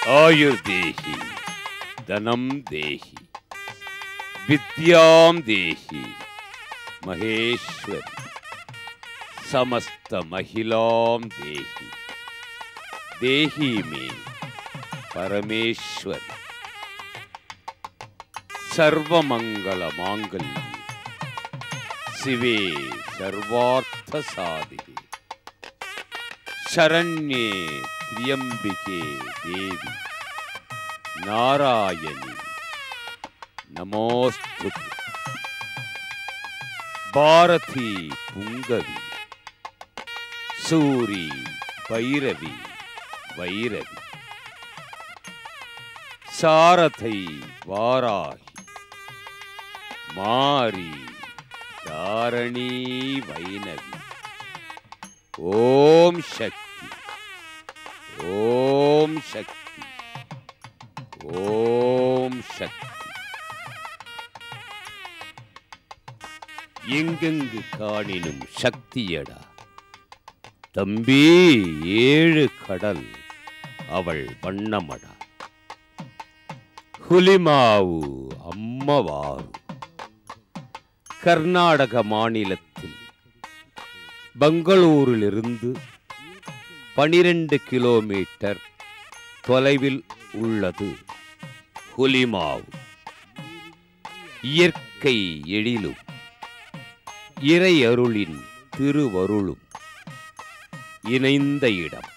आयुर्देहि धनं देहि विद्यां देहि महेश्वरि समस्तमहिलां देहि देहि मे परमेश्वरि सर्वमङ्गलमाङ्गल्ये शिवे सर्वार्थसाधिके शरण्ये त्र्यम्बिके देवी नारायणि नमोऽस्तु ते। भारती पुङ्गवी सूरी भैरवी वैरवी सारथै वाराहि मारी தாரணி வைணவி ஓம் சக்தி ஓம் சக்தி ஓம் சக்தி எங்கெங்கு காணினும் சக்தியடா தம்பி ஏழு கடல் அவள் வண்ணமடா ஹுலிமாவு அம்மவாரு கர்நாடக மாநிலத்தில் பெங்களூரிலிருந்து பனிரெண்டு கிலோமீட்டர் தொலைவில் உள்ளது ஹுலிமாவு இயற்கை எழிலும் இறை அருளின் திருவருளும் இணைந்த இடம்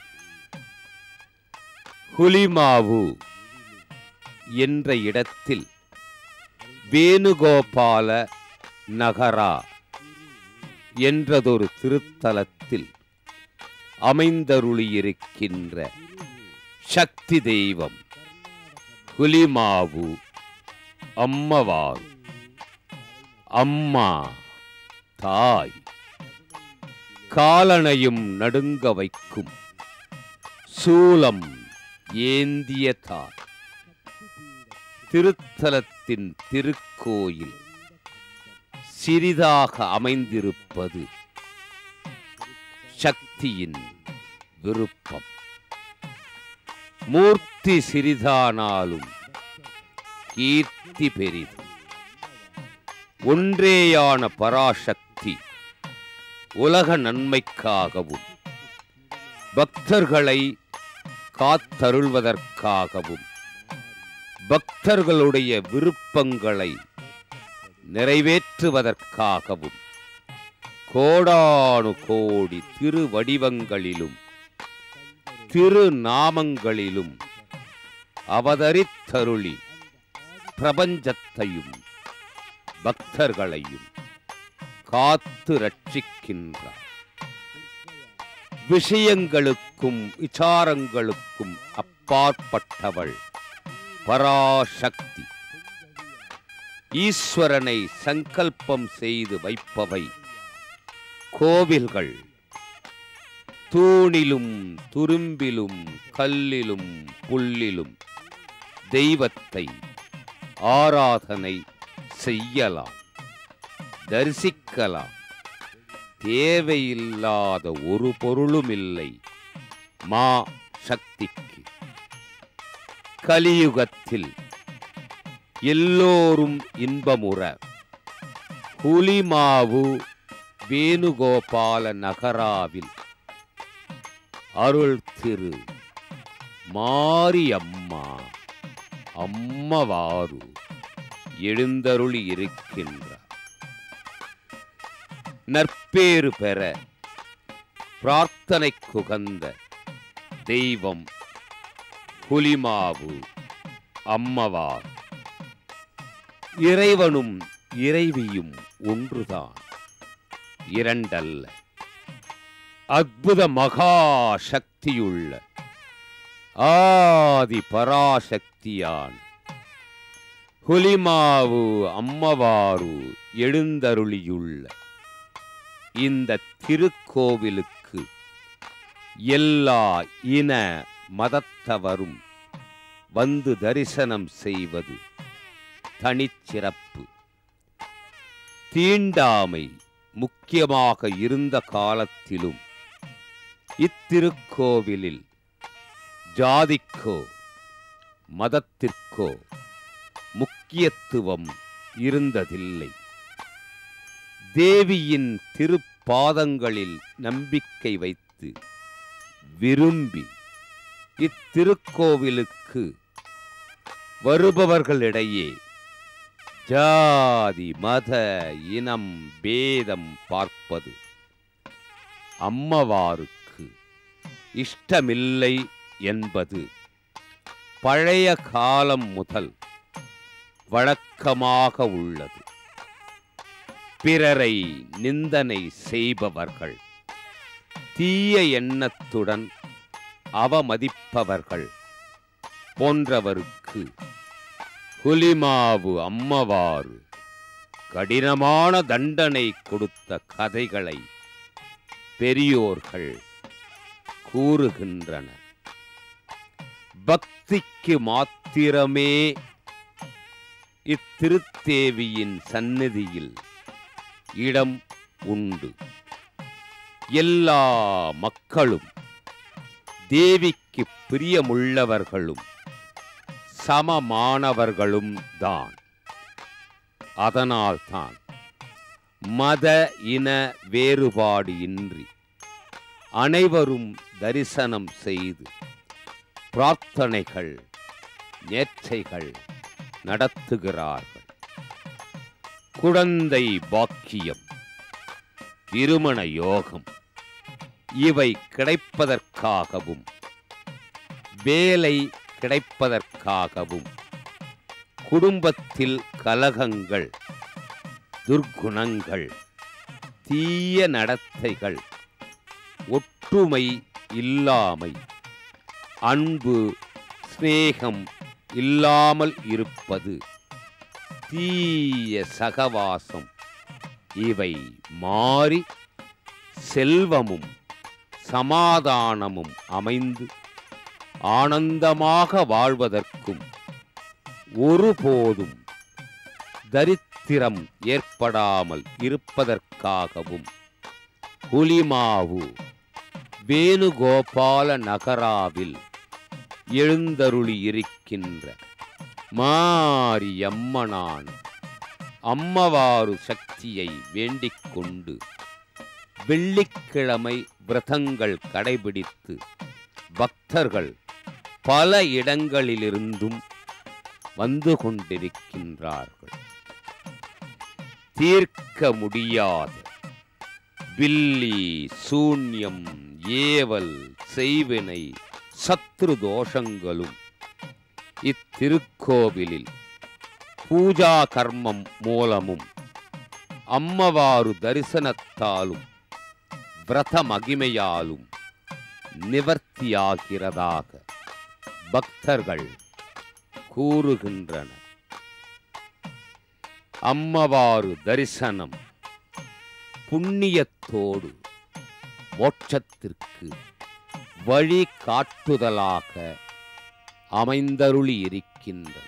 ஹுலிமாவு என்ற இடத்தில் வேணுகோபால நகரா என்றதொரு திருத்தலத்தில் அமைந்தருளியிருக்கின்ற சக்தி தெய்வம் ஹுலிமாவு அம்மவாறு அம்மா தாய் காலனையும் நடுங்க வைக்கும் சூலம் ஏந்திய தாய் திருத்தலத்தின் திருக்கோயில் சிறிதாக அமைந்திருப்பது சக்தியின் விருப்பம் மூர்த்தி சிறிதானாலும் கீர்த்தி பெரிது ஒன்றேயான பராசக்தி உலக நன்மைக்காகவும் பக்தர்களை காத்தருள்வதற்காகவும் பக்தர்களுடைய விருப்பங்களை நிறைவேற்றுவதற்காகவும் கோடானு கோடி திருவடிவங்களிலும் திருநாமங்களிலும் அவதரித்தருளி பிரபஞ்சத்தையும் பக்தர்களையும் காத்து ரட்சிக்கின்றார் விஷயங்களுக்கும் விசாரங்களுக்கும் அப்பாற்பட்டவள் பராசக்தி ஈஸ்வரனை சங்கல்பம் செய்து வைப்பவை கோவில்கள் தூணிலும் துரும்பிலும் கல்லிலும் புல்லிலும் தெய்வத்தை ஆராதனை செய்யலாம் தரிசிக்கலாம் தேவையில்லாத ஒரு பொருளும் இல்லை மா சக்திக்கு கலியுகத்தில் எல்லோரும் இன்பமுற புலிமாவு வேணுகோபால நகராவில் அருள் திரு மாரியம்மா அம்மவாறு எழுந்தருளி இருக்கின்றார் நற்பேறு பெற பிரார்த்தனை குகந்த தெய்வம் புலிமாவு அம்மவார் இறைவனும் இறைவியும் ஒன்றுதான் இரண்டல்ல அற்புத மகா சக்தியுள்ள ஆதி பராசக்தியான் புலிமாவு அம்மவாறு எழுந்தருளியுள்ள இந்த திருக்கோவிலுக்கு எல்லா இன மதத்தவரும் வந்து தரிசனம் செய்வது தனிச்சிறப்பு தீண்டாமை முக்கியமாக இருந்த காலத்திலும் இத்திருக்கோவிலில் ஜாதிக்கோ மதத்திற்கோ முக்கியத்துவம் இருந்ததில்லை தேவியின் திருப்பாதங்களில் நம்பிக்கை வைத்து விரும்பி இத்திருக்கோவிலுக்கு வருபவர்களிடையே ஜாதி மத இனம் பேதம் பார்ப்பது அம்மவாருக்கு இஷ்டமில்லை என்பது பழைய காலம் முதல் வழக்கமாக உள்ளது பிறரை நிந்தனை செய்பவர்கள் தீய எண்ணத்துடன் அவமதிப்பவர்கள் போன்றவருக்கு புலிமாவு அம்மவாறு கடினமான தண்டனை கொடுத்த கதைகளை பெரியோர்கள் கூறுகின்றனர் பக்திக்கு மாத்திரமே இத்திருத்தேவியின் சந்நிதியில் இடம் உண்டு எல்லா மக்களும் தேவிக்கு பிரியமுள்ளவர்களும் சமமானவர்களும் தான் அதனால்தான் மத இன வேறுபாடு இன்றி அனைவரும் தரிசனம் செய்து பிரார்த்தனைகள் நேர்ச்சைகள் நடத்துகிறார்கள் குழந்தை பாக்கியம் திருமண யோகம் இவை கிடைப்பதற்காகவும் வேலை கிடைப்பதற்காகவும் குடும்பத்தில் கலகங்கள் துர்க்குணங்கள் தீய நடத்தைகள் ஒற்றுமை இல்லாமை அன்பு சிநேகம் இல்லாமல் இருப்பது தீய சகவாசம் இவை மாறி செல்வமும் சமாதானமும் அமைந்து ஆனந்தமாக வாழ்வதற்கும் ஒருபோதும் தரித்திரம் ஏற்படாமல் இருப்பதற்காகவும் புலிமாவு வேணுகோபால நகராவில் எழுந்தருளி இருக்கின்ற மாரியம்மனான் அம்மவாறு சக்தியை வேண்டிக் கொண்டு வெள்ளிக்கிழமை விரதங்கள் கடைபிடித்து பக்தர்கள் பல இடங்களிலிருந்தும் வந்து கொண்டிருக்கின்றார்கள் தீர்க்க முடியாத பில்லி சூன்யம் ஏவல் செய்வினை சத்ரு தோஷங்களும் இத்திருக்கோவிலில் பூஜா கர்மம் மூலமும் அம்மவாறு தரிசனத்தாலும் விரத மகிமையாலும் நிவர்த்தியாகிறதாக பக்தர்கள் கூறுகின்றனர் அம்மவாறு தரிசனம் புண்ணியத்தோடு மோட்சத்திற்கு வழி காட்டுதலாக அமைந்தருளி இருக்கின்றது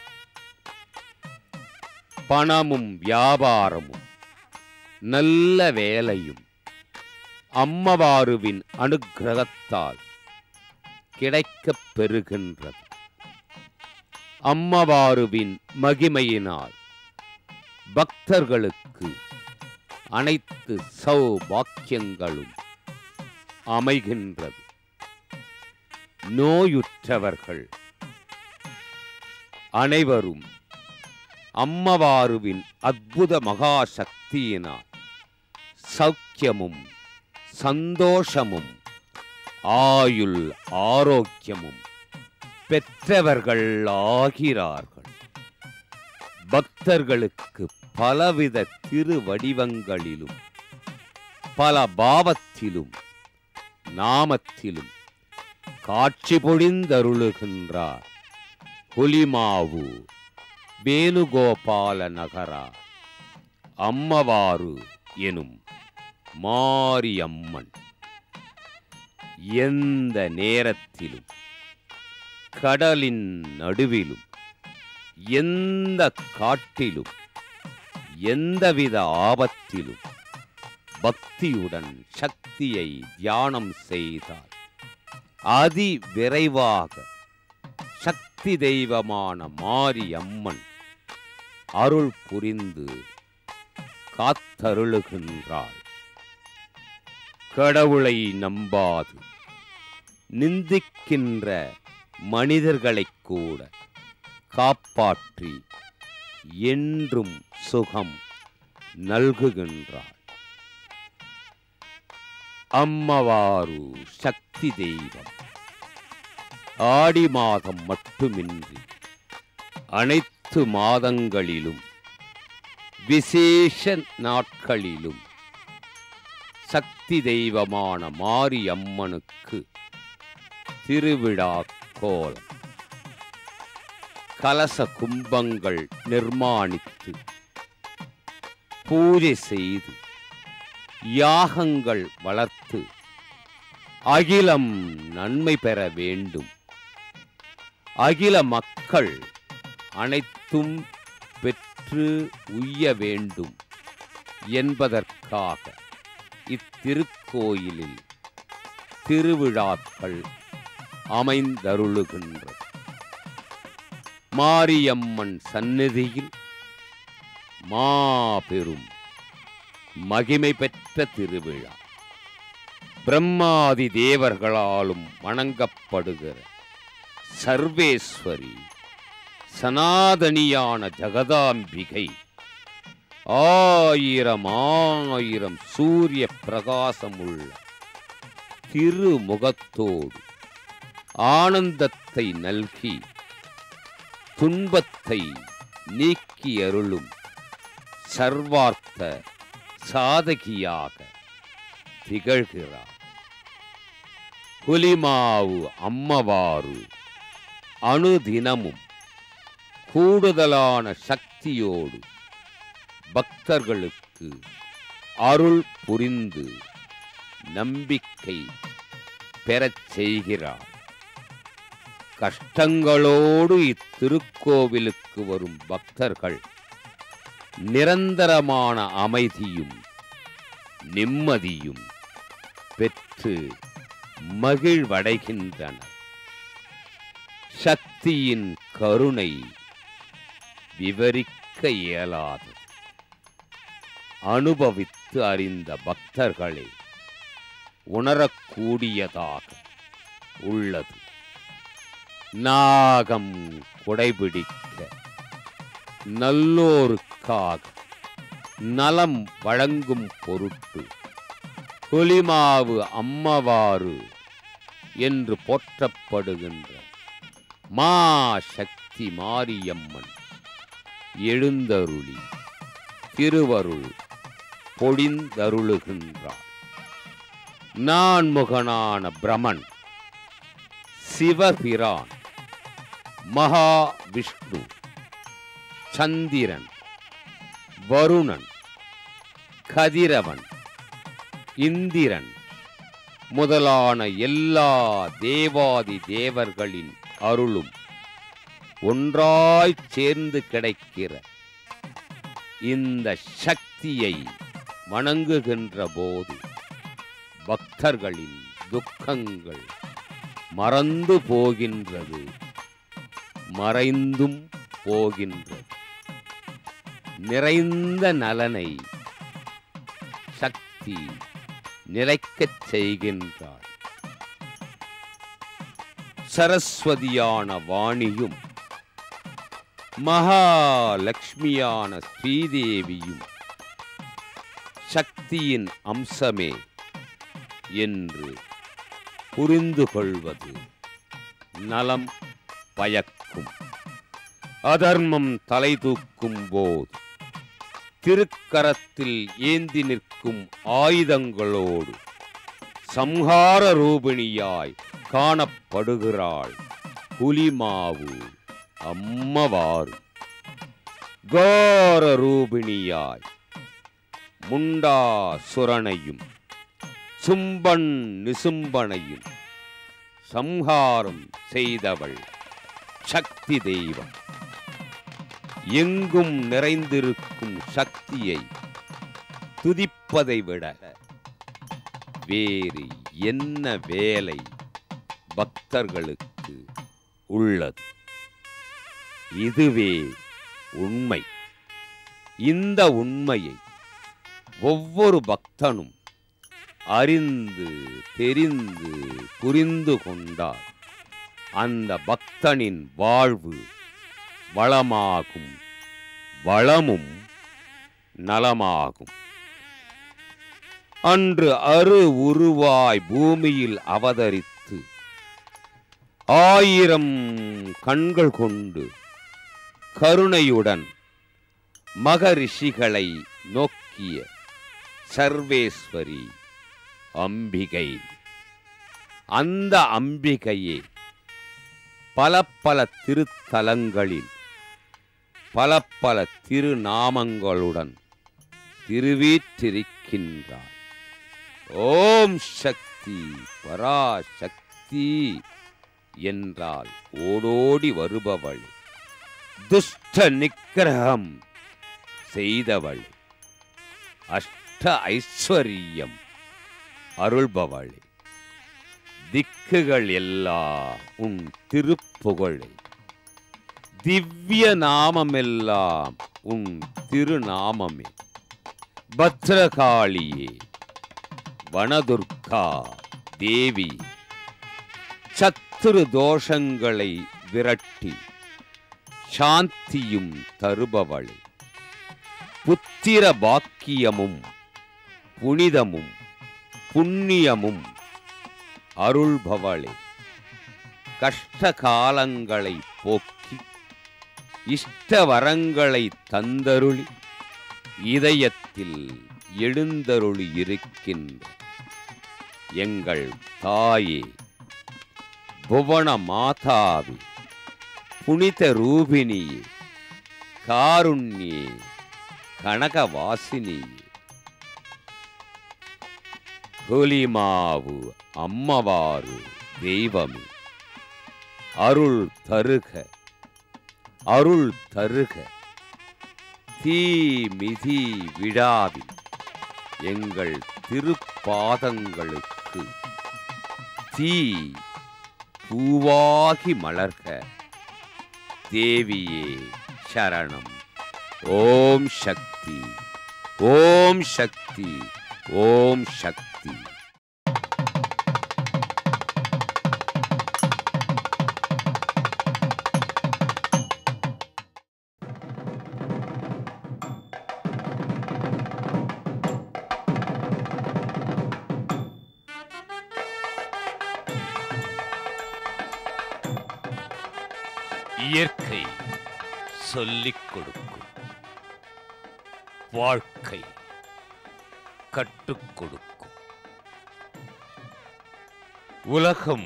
பணமும் வியாபாரமும் நல்ல வேலையும் அம்மவாருவின் அனுக்கிரகத்தால் கிடைக்கப் பெறுகின்றது அம்மவாருவின் மகிமையினால் பக்தர்களுக்கு அனைத்து சௌபாக்கியங்களும் அமைகின்றது நோயுற்றவர்கள் அனைவரும் அம்மவாருவின் அற்புத மகா சக்தியினால் சௌக்கியமும் சந்தோஷமும் ஆயுள் ஆரோக்கியமும் பெற்றவர்கள் ஆகிறார்கள் பக்தர்களுக்கு பலவித திருவடிவங்களிலும் பல பாவத்திலும் நாமத்திலும் காட்சி பொழிந்தருளுகின்றார் புலிமாவு வேணுகோபால நகரா அம்மவாறு எனும் மாரியம்மன் எந்த நேரத்திலும் கடலின் நடுவிலும் எந்த காட்டிலும் எந்தவித ஆபத்திலும் பக்தியுடன் சக்தியை தியானம் செய்தால் அதி விரைவாக சக்தி சக்தி தெய்வமான மாரி அம்மன் அருள் புரிந்து காத்தருளுகின்றாள் கடவுளை நம்பாது நிந்திக்கின்ற மனிதர்களைக் கூட காப்பாற்றி என்றும் சுகம் நல்குகின்றாள் அம்மவாரு சக்தி தெய்வம் ஆடி மாதம் மட்டுமின்றி அனைத்து மாதங்களிலும் விசேஷ நாட்களிலும் சக்தி தெய்வமான மாரியம்மனுக்கு திருவிழா கோலம் கலச கும்பங்கள் நிர்மாணித்து பூஜை செய்து யாகங்கள் வளர்த்து அகிலம் நன்மை பெற வேண்டும் அகில மக்கள் அனைத்தும் பெற்று உய்ய வேண்டும் என்பதற்காக இத்திருக்கோயிலில் திருவிழாக்கள் அமைந்தருளுகின்றது மாரியம்மன் சந்நிதியில் மாபெரும் மகிமை பெற்ற திருவிழா பிரம்மாதி தேவர்களாலும் வணங்கப்படுகிற சர்வேஸ்வரி சனாதனியான ஜகதாம்பிகை ஆயிரம் ஆயிரம் சூரிய பிரகாசமுள்ள திருமுகத்தோடு ஆனந்தத்தை நல்கி துன்பத்தை நீக்கி அருளும் சர்வார்த்த சாதகியாக திகழ்கிறார் புலிமாவு அம்மவாறு அணுதினமும் கூடுதலான சக்தியோடு பக்தர்களுக்கு அருள் புரிந்து நம்பிக்கை பெறச் செய்கிறார் கஷ்டங்களோடு இத்திருக்கோவிலுக்கு வரும் பக்தர்கள் நிரந்தரமான அமைதியும் நிம்மதியும் பெற்று மகிழ்வடைகின்றனர் சக்தியின் கருணை விவரிக்க இயலாது அனுபவித்து அறிந்த பக்தர்களே உணரக்கூடியதாக உள்ளது நாகம் குடைபிடிக்க நல்லோருக்காக நலம் வழங்கும் பொருட்டு புலிமாவு அம்மவாறு என்று போற்றப்படுகின்ற மா சக்தி மாரியம்மன் எழுந்தருளி திருவருள் பொழிந்தருளுகின்றார் நான்முகனான பிரமன் சிவபிரான் மகாவிஷ்ணு சந்திரன் வருணன் கதிரவன் இந்திரன் முதலான எல்லா தேவாதி தேவர்களின் அருளும் ஒன்றாய்ச் சேர்ந்து கிடைக்கிற இந்த சக்தியை வணங்குகின்ற போது பக்தர்களின் துக்கங்கள் மறந்து போகின்றது மறைந்தும் போகின்றது நிறைந்த நலனை சக்தி நிலைக்கச் செய்கின்றாள் சரஸ்வதியான வாணியும் மகாலட்சுமியான ஸ்ரீதேவியும் சக்தியின் அம்சமே என்று புரிந்து கொள்வது நலம் பயக்கும் அதர்மம் தலை தூக்கும் போது திருக்கரத்தில் ஏந்தி நிற்கும் ஆயுதங்களோடு சம்ஹார ரூபிணியாய் காணப்படுகிறாள் புலிமாவு அம்மவாறு கோர ரூபிணியாய் முண்டாசுரனையும் சும்பன் நிசும்பனையும் சம்ஹாரம் செய்தவள் சக்தி தெய்வம் எங்கும் நிறைந்திருக்கும் சக்தியை துதிப்பதை விட வேறு என்ன வேலை பக்தர்களுக்கு உள்ளது இதுவே உண்மை இந்த உண்மையை ஒவ்வொரு பக்தனும் அறிந்து தெரிந்து புரிந்து கொண்டால் அந்த பக்தனின் வாழ்வு வளமாகும் வளமும் நலமாகும் அன்று அரு உருவாய் பூமியில் அவதரித்து ஆயிரம் கண்கள் கொண்டு கருணையுடன் மகரிஷிகளை நோக்கிய சர்வேஸ்வரி அம்பிகை அந்த அம்பிகையே பல பல திருத்தலங்களில் பல பல திருநாமங்களுடன் திருவீற்றிருக்கின்றார் ஓம் சக்தி பராசக்தி என்றால் ஓடோடி வருபவள் துஷ்ட நிக்கிரகம் செய்தவள் அஷ்ட ஐஸ்வர்யம் அருள்பவள் திக்குகள் எல்லாம் உன் திருப்புகழை திவ்ய நாமமெல்லாம் உன் திருநாமமே பத்ரகாளியே வனதுர்கா தேவி சத்துரு தோஷங்களை விரட்டி சாந்தியும் தருபவளே புத்திர பாக்கியமும் புனிதமும் புண்ணியமும் அருள்பவளே கஷ்ட காலங்களை போக்கி இஷ்ட வரங்களை தந்தருளி இதயத்தில் எழுந்தருளி இருக்கின்ற எங்கள் தாயே புவன மாதாவே புனித ரூபிணியே காருண்யே கனகவாசினியே கொலிமாவு அம்மவாறு தெய்வமே அருள் தருக அருள் தருக தீ மிதி விடாவி எங்கள் திருப்பாதங்களுக்கு தீ பூவாகி மலர்க தேவியே சரணம் ஓம் சக்தி ஓம் சக்தி ஓம் சக்தி இயற்கை சொல்லிக் கொடுக்கும் வாழ்க்கை கற்றுக் கொடுக்கும் உலகம்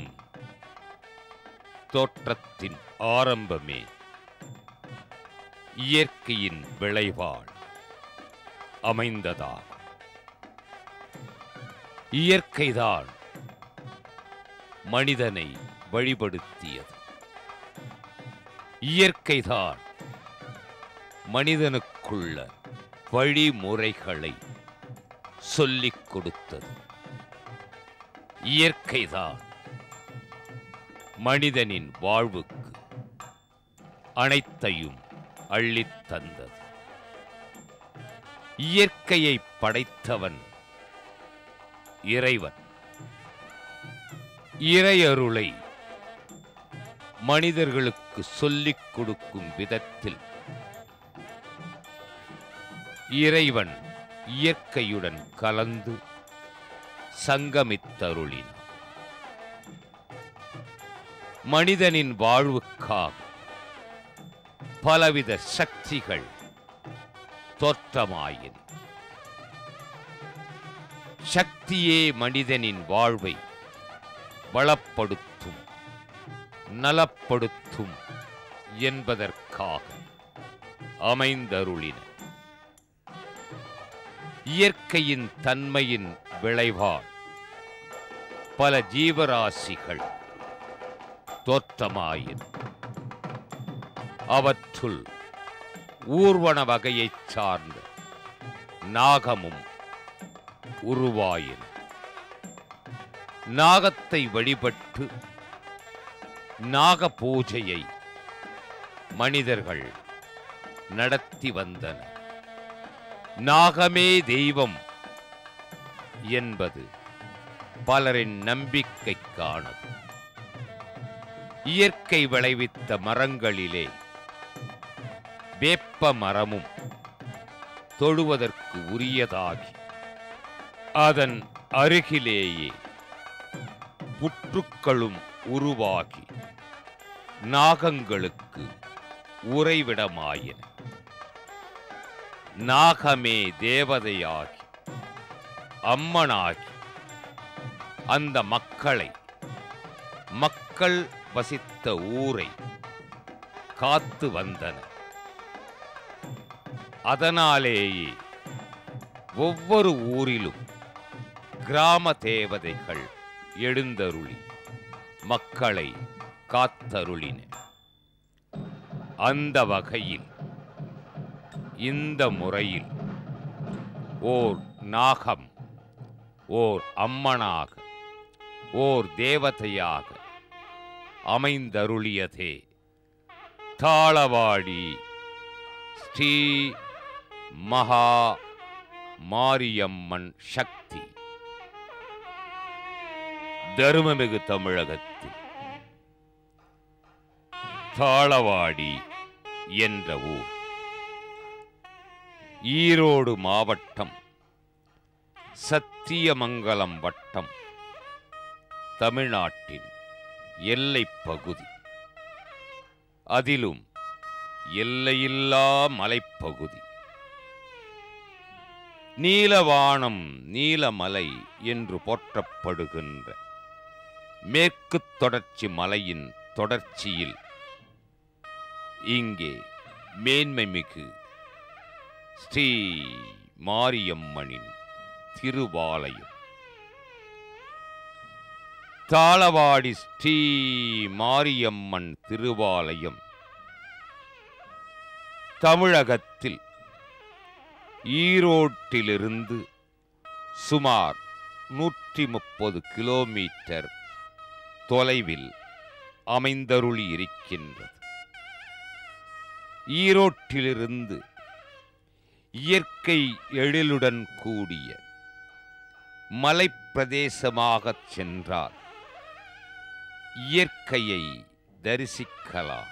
தோற்றத்தின் ஆரம்பமே இயற்கையின் விளைவால் அமைந்ததாகும் இயற்கைதான் மனிதனை வழிபடுத்தியது இயற்கைதான் மனிதனுக்குள்ள வழிமுறைகளை சொல்லிக் கொடுத்தது இயற்கைதான் மனிதனின் வாழ்வுக்கு அனைத்தையும் அள்ளித் தந்தது இயற்கையை படைத்தவன் இறைவன் இறையருளை மனிதர்களுக்கு சொல்லிக் கொடுக்கும் விதத்தில் இறைவன் இயற்கையுடன் கலந்து சங்கமித்தருளினான் மனிதனின் வாழ்வுக்காக பலவித சக்திகள் தோற்றமாயின சக்தியே மனிதனின் வாழ்வை வளப்படுத்தும் நலப்படுத்தும் என்பதற்காக அமைந்தருளின இயற்கையின் தன்மையின் விளைவால் பல ஜீவராசிகள் தோற்றமாயின் அவற்றுள் ஊர்வன வகையைச் சார்ந்த நாகமும் உருவாயின் நாகத்தை வழிபட்டு நாக பூஜையை மனிதர்கள் நடத்தி வந்தனர் நாகமே தெய்வம் என்பது பலரின் நம்பிக்கைக்கானது இயற்கை விளைவித்த மரங்களிலே வேப்ப மரமும் தொழுவதற்கு உரியதாகி அதன் அருகிலேயே புற்றுக்களும் உருவாகி நாகங்களுக்கு உறைவிடமாயின நாகமே தேவதையாகி அம்மனாகி அந்த மக்களை மக்கள் வசித்த ஊரை காத்து வந்தன அதனாலேயே ஒவ்வொரு ஊரிலும் கிராம தேவதைகள் எழுந்தருளி மக்களை காத்தருளின அந்த வகையில் இந்த முறையில் ஓர் நாகம் ஓர் அம்மனாக ஓர் தேவதையாக அமைந்தருளியதே தாளவாடி ஸ்ரீ மகா மாரியம்மன் சக்தி தருமமிகு தமிழகத்தில் தாளவாடி என்ற ஊர் ஈரோடு மாவட்டம் சத்தியமங்கலம் வட்டம் தமிழ்நாட்டின் எல்லைப் பகுதி அதிலும் எல்லையில்லா மலைப்பகுதி நீலவானம் நீலமலை என்று போற்றப்படுகின்ற மேற்குத் தொடர்ச்சி மலையின் தொடர்ச்சியில் இங்கே மேன்மைமிகு ஸ்ரீ மாரியம்மனின் திருவாலயம் தாளவாடி ஸ்ரீ மாரியம்மன் திருவாலயம் தமிழகத்தில் ஈரோட்டிலிருந்து சுமார் நூற்றி முப்பது கிலோமீட்டர் தொலைவில் அமைந்தருளி இருக்கின்றது ஈரோட்டிலிருந்து இயற்கை எழிலுடன் கூடிய மலைப்பிரதேசமாகச் சென்றால் இயற்கையை தரிசிக்கலாம்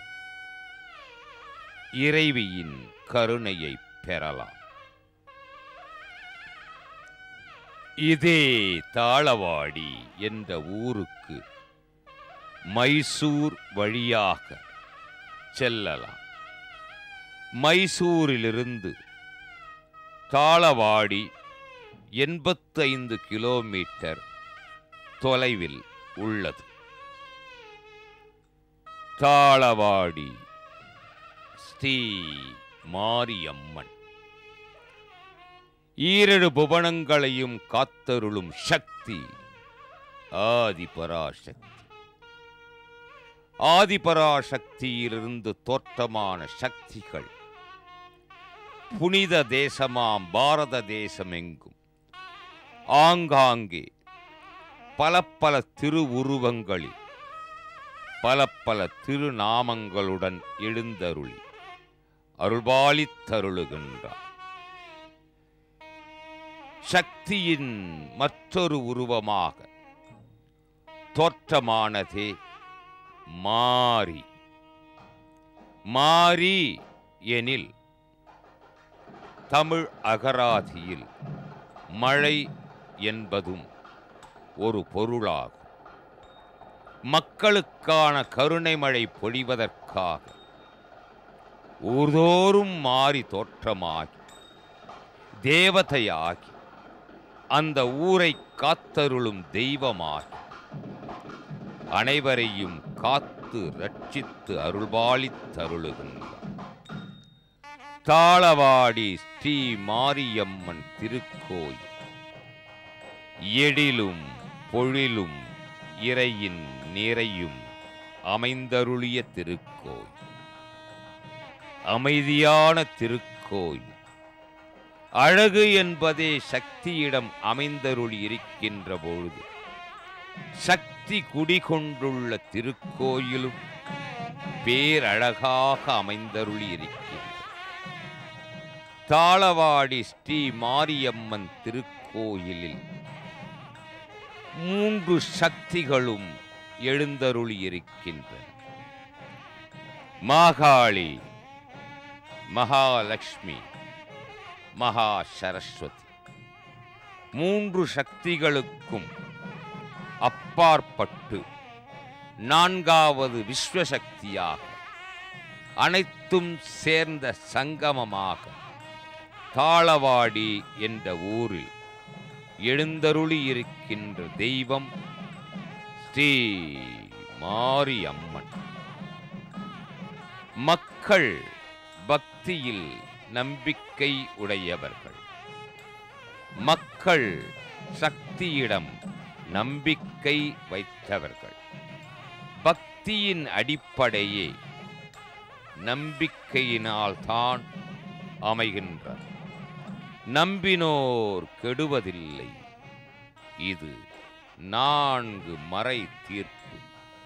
இறைவியின் கருணையை பெறலாம் இதே தாளவாடி என்ற ஊருக்கு மைசூர் வழியாக செல்லலாம் மைசூரிலிருந்து தாளவாடி எண்பத்தைந்து கிலோமீட்டர் தொலைவில் உள்ளது தாளவாடி ஸ்ரீ மாரியம்மன் ஈரடு புவனங்களையும் காத்தருளும் சக்தி ஆதிபராசக்தி ஆதிபராசக்தியிலிருந்து தோற்றமான சக்திகள் புனித தேசமாம் பாரத தேசமெங்கும் ஆங்காங்கே பல பல திருவுருவங்களில் பல பல திருநாமங்களுடன் எழுந்தருளி அருள்பாலித்தருளுகின்றார் சக்தியின் மற்றொரு உருவமாக தோற்றமானதே மாரி மாரி எனில் தமிழ் அகராதியில் மழை என்பதும் ஒரு பொருளாகும் மக்களுக்கான கருணை மழை பொழிவதற்காக ஊர்தோறும் மாறி தோற்றமாகி தேவதையாகி அந்த ஊரை காத்தருளும் தெய்வமாகி அனைவரையும் காத்து ரட்சித்து அருள்பாலித்தருளுகின்றார் தாளவாடி ஸ்ரீ மாரியம்மன் திருக்கோயில் எழிலும் பொழிலும் இறையின் நிறையும் அமைந்தருளிய திருக்கோயில் அமைதியான திருக்கோயில் அழகு என்பதே சக்தியிடம் அமைந்தருளி இருக்கின்ற பொழுது சக்தி குடிகொண்டுள்ள திருக்கோயிலும் பேரழகாக அமைந்தருளி இருக்கின்றது தாளவாடி ஸ்ரீ மாரியம்மன் திருக்கோயிலில் மூன்று சக்திகளும் எழுந்தருளி இருக்கின்றன மாகாளி மகாலட்சுமி மகா சரஸ்வதி மூன்று சக்திகளுக்கும் அப்பாற்பட்டு நான்காவது விஸ்வசக்தியாக அனைத்தும் சேர்ந்த சங்கமமாக தாளவாடி என்ற ஊரில் எழுந்தருளி இருக்கின்ற தெய்வம் ஸ்ரீ மாரியம்மன் மக்கள் பக்தியில் நம்பிக்கை உடையவர்கள் மக்கள் சக்தியிடம் நம்பிக்கை வைத்தவர்கள் பக்தியின் அடிப்படையே நம்பிக்கையினால்தான் அமைகின்றது நம்பினோர் கெடுவதில்லை இது நான்கு மறை தீர்ப்பு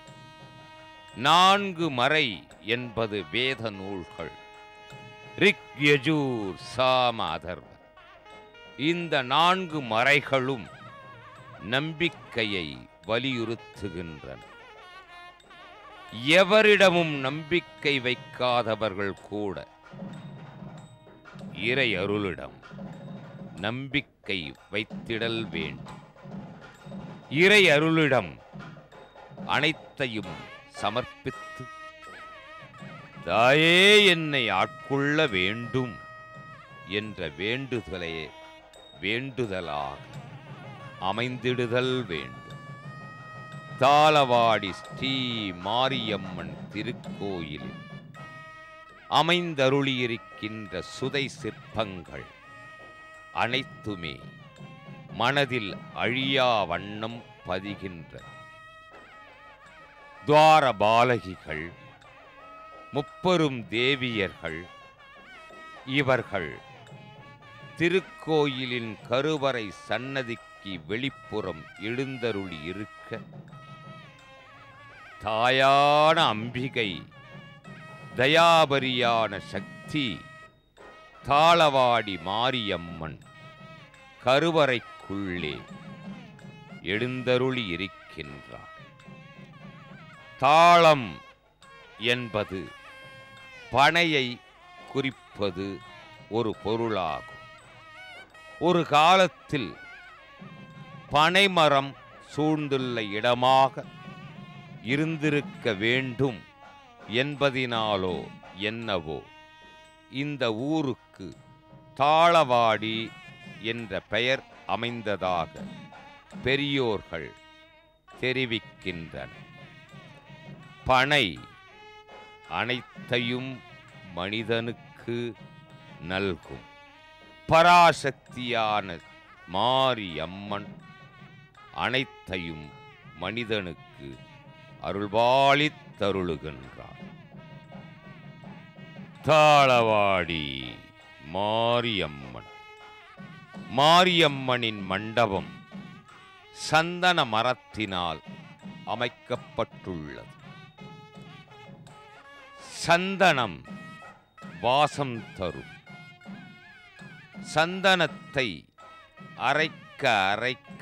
நான்கு மறை என்பது வேத நூல்கள் ரிக் யஜூர் சாம அதர்வ இந்த நான்கு மறைகளும் நம்பிக்கையை வலியுறுத்துகின்றன எவரிடமும் நம்பிக்கை வைக்காதவர்கள் கூட இறை அருளிடம் நம்பிக்கை வைத்திடல் வேண்டும் இறை அருளிடம் அனைத்தையும் சமர்ப்பித்து தாயே என்னை ஆட்கொள்ள வேண்டும் என்ற வேண்டுதலே வேண்டுதலாக அமைந்திடுதல் வேண்டும் தாளவாடி ஸ்ரீ மாரியம்மன் திருக்கோயிலில் அமைந்தருளியிருக்கின்ற சுதை சிற்பங்கள் அனைத்துமே மனதில் அழியா வண்ணம் பதிகின்ற துவார பாலகிகள் முப்பெரும் தேவியர்கள் இவர்கள் திருக்கோயிலின் கருவறை சன்னதிக்கு வெளிப்புறம் எழுந்தருளி இருக்க தாயான அம்பிகை தயாபரியான சக்தி தாளவாடி மாரியம்மன் கருவறைக்குள்ளே எழுந்தருளி இருக்கின்றார் தாளம் என்பது பனையை குறிப்பது ஒரு பொருளாகும் ஒரு காலத்தில் பனைமரம் சூழ்ந்துள்ள இடமாக இருந்திருக்க வேண்டும் என்பதினாலோ என்னவோ இந்த ஊருக்கு தாளவாடி என்ற பெயர் அமைந்ததாக பெரியோர்கள் தெரிவிக்கின்றனர் பனை அனைத்தையும் மனிதனுக்கு நல்கும் பராசக்தியான மாரியம்மன் அனைத்தையும் மனிதனுக்கு அருள்பாலித் தருளுகின்றார் தாளவாடி மாரியம்மன் மாரியம்மனின் மண்டபம் சந்தன மரத்தினால் அமைக்கப்பட்டுள்ளது சந்தனம் வாசம் தரும் சந்தனத்தை அரைக்க அரைக்க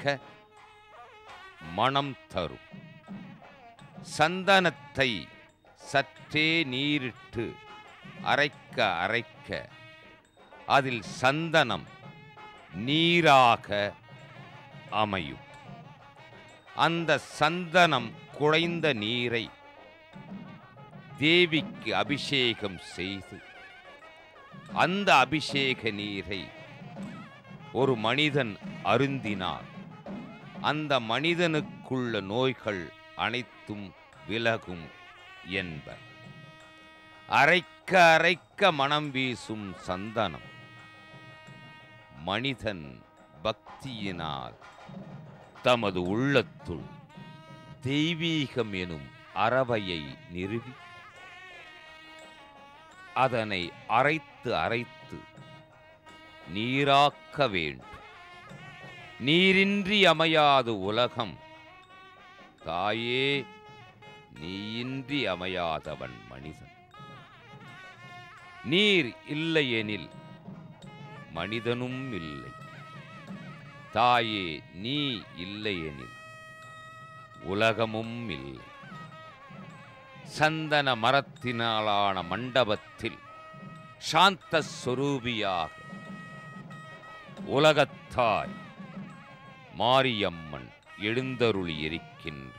மனம் தரும் சந்தனத்தை சற்றே நீரிட்டு அரைக்க அரைக்க அதில் சந்தனம் நீராக அமையும் அந்த சந்தனம் குழைந்த நீரை தேவிக்கு அபிஷேகம் செய்து அந்த அபிஷேக நீரை ஒரு மனிதன் அருந்தினார் அந்த மனிதனுக்குள்ள நோய்கள் அனைத்தும் விலகும் என்பர் அரைக்க அரைக்க மனம் வீசும் சந்தனம் மனிதன் பக்தியினால் தமது உள்ளத்துள் தெய்வீகம் எனும் அறவையை நிறுவி அதனை அரைத்து அரைத்து நீராக்க வேண்டும் நீரின்றி அமையாது உலகம் தாயே நீயின்றி அமையாதவன் மனிதன் நீர் இல்லையெனில் மனிதனும் இல்லை தாயே நீ இல்லையெனில் உலகமும் இல்லை சந்தன மரத்தினாலான மண்டபத்தில் சாந்த ஸ்வரூபியாக உலகத்தாய் மாரியம்மன் எழுந்தருளி இருக்கின்றார்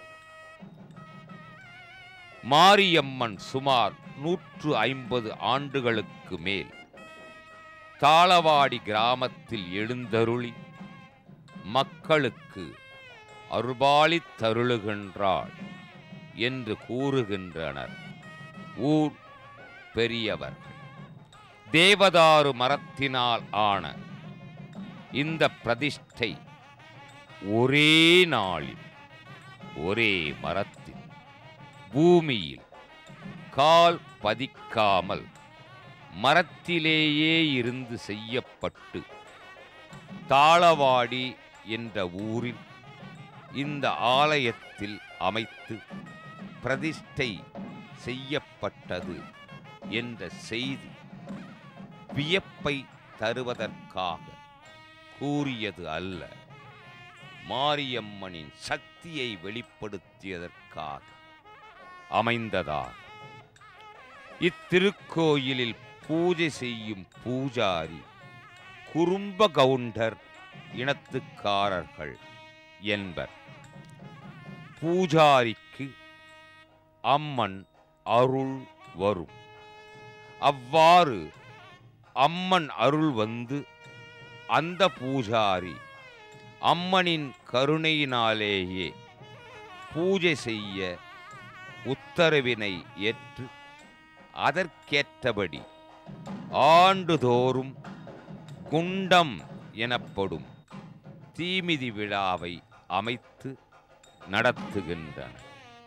மாரியம்மன் சுமார் நூற்று ஐம்பது ஆண்டுகளுக்கு மேல் தாளவாடி கிராமத்தில் எழுந்தருளி மக்களுக்கு அருபாலித் தருளுகின்றாள் என்று கூறுகின்றனர் ஊர் பெரியவர்கள் தேவதாரு மரத்தினால் ஆன இந்த பிரதிஷ்டை ஒரே நாளில் ஒரே மரத்தில் பூமியில் கால் பதிக்காமல் மரத்திலேயே இருந்து செய்யப்பட்டு தாளவாடி என்ற ஊரில் இந்த ஆலயத்தில் அமைத்து பிரதிஷ்டை செய்யப்பட்டது என்ற செய்தி வியப்பை தருவதற்காக கூறியது அல்ல மாரியம்மனின் சக்தியை வெளிப்படுத்தியதற்காக அமைந்ததால் இத்திருக்கோயிலில் பூஜை செய்யும் பூஜாரி குறும்ப கவுண்டர் இனத்துக்காரர்கள் என்பர் பூஜாரிக்கு அம்மன் அருள் வரும் அவ்வாறு அம்மன் அருள் வந்து அந்த பூஜாரி அம்மனின் கருணையினாலேயே பூஜை செய்ய உத்தரவினை ஏற்று அதற்கேற்றபடி ஆண்டுதோறும் குண்டம் எனப்படும் தீமிதி விழாவை அமைத்து நடத்துகின்றன